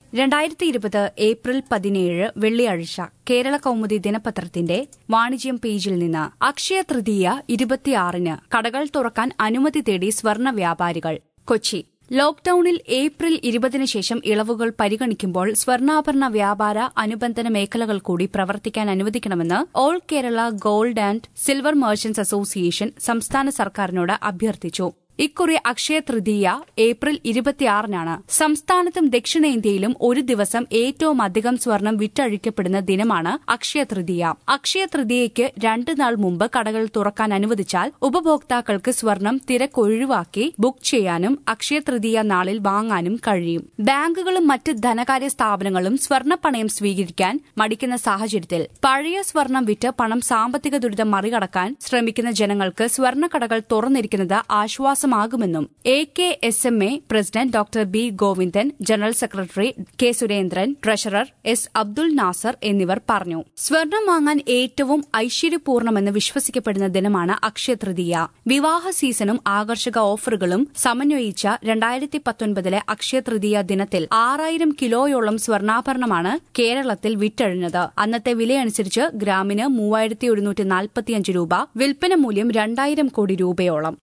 രണ്ടായിരത്തി ഇരുപത് ഏപ്രിൽ പതിനേഴ് വെള്ളിയാഴ്ച കേരള കൗമുദി ദിനപത്രത്തിന്റെ വാണിജ്യം പേജിൽ നിന്ന് അക്ഷയ തൃതീയ ഇരുപത്തിയാറിന് കടകൾ തുറക്കാൻ അനുമതി തേടി സ്വർണ്ണ വ്യാപാരികൾ കൊച്ചി ലോക്ഡൌണിൽ ഏപ്രിൽ ഇരുപതിന് ശേഷം ഇളവുകൾ പരിഗണിക്കുമ്പോൾ സ്വർണ്ണാഭരണ വ്യാപാര അനുബന്ധന മേഖലകൾ കൂടി പ്രവർത്തിക്കാൻ അനുവദിക്കണമെന്ന് all Kerala gold and silver merchants association സംസ്ഥാന സർക്കാരിനോട് അഭ്യർത്ഥിച്ചു ഇക്കുറി അക്ഷയ തൃതീയ ഏപ്രിൽ ഇരുപത്തിയാറിനാണ് സംസ്ഥാനത്തും ദക്ഷിണേന്ത്യയിലും ഒരു ദിവസം ഏറ്റവും അധികം സ്വർണം വിറ്റഴിക്കപ്പെടുന്ന ദിനമാണ് അക്ഷയ തൃതീയ അക്ഷയ തൃതീയയ്ക്ക് രണ്ട് നാൾ മുമ്പ് കടകൾ തുറക്കാൻ അനുവദിച്ചാൽ ഉപഭോക്താക്കൾക്ക് സ്വർണം തിരക്കൊഴിവാക്കി ബുക്ക് ചെയ്യാനും അക്ഷയ തൃതീയ നാളിൽ വാങ്ങാനും കഴിയും ബാങ്കുകളും മറ്റ് ധനകാര്യ സ്ഥാപനങ്ങളും സ്വർണ്ണപ്പണയം സ്വീകരിക്കാൻ മടിക്കുന്ന സാഹചര്യത്തിൽ പഴയ സ്വർണം വിറ്റ് പണം സാമ്പത്തിക ദുരിതം മറികടക്കാൻ ശ്രമിക്കുന്ന ജനങ്ങൾക്ക് സ്വർണ്ണക്കടകൾ തുറന്നിരിക്കുന്നത് ആശ്വാസം ആശ്വാസമാകുമെന്നും A K S M A president doctor B Govindan general secretary K Surendran treasurer S Abdul Nasar എന്നിവർ പറഞ്ഞു സ്വർണം വാങ്ങാൻ ഏറ്റവും ഐശ്വര്യപൂർണ്ണമെന്ന് വിശ്വസിക്കപ്പെടുന്ന ദിനമാണ് അക്ഷയ തൃതീയ വിവാഹ സീസണും ആകർഷക ഓഫറുകളും സമന്വയിച്ച രണ്ടായിരത്തി പത്തൊൻപതിലെ അക്ഷയ തൃതീയ ദിനത്തിൽ ആറായിരം കിലോയോളം സ്വർണ്ണാഭരണമാണ് കേരളത്തിൽ വിറ്റഴിഞ്ഞത് അന്നത്തെ വിലയനുസരിച്ച് ഗ്രാമിന് മൂവായിരത്തി ഒരുന്നൂറ്റി നാൽപ്പത്തിയഞ്ച് രൂപ വിൽപ്പന മൂല്യം രണ്ടായിരം കോടി രൂപയോളം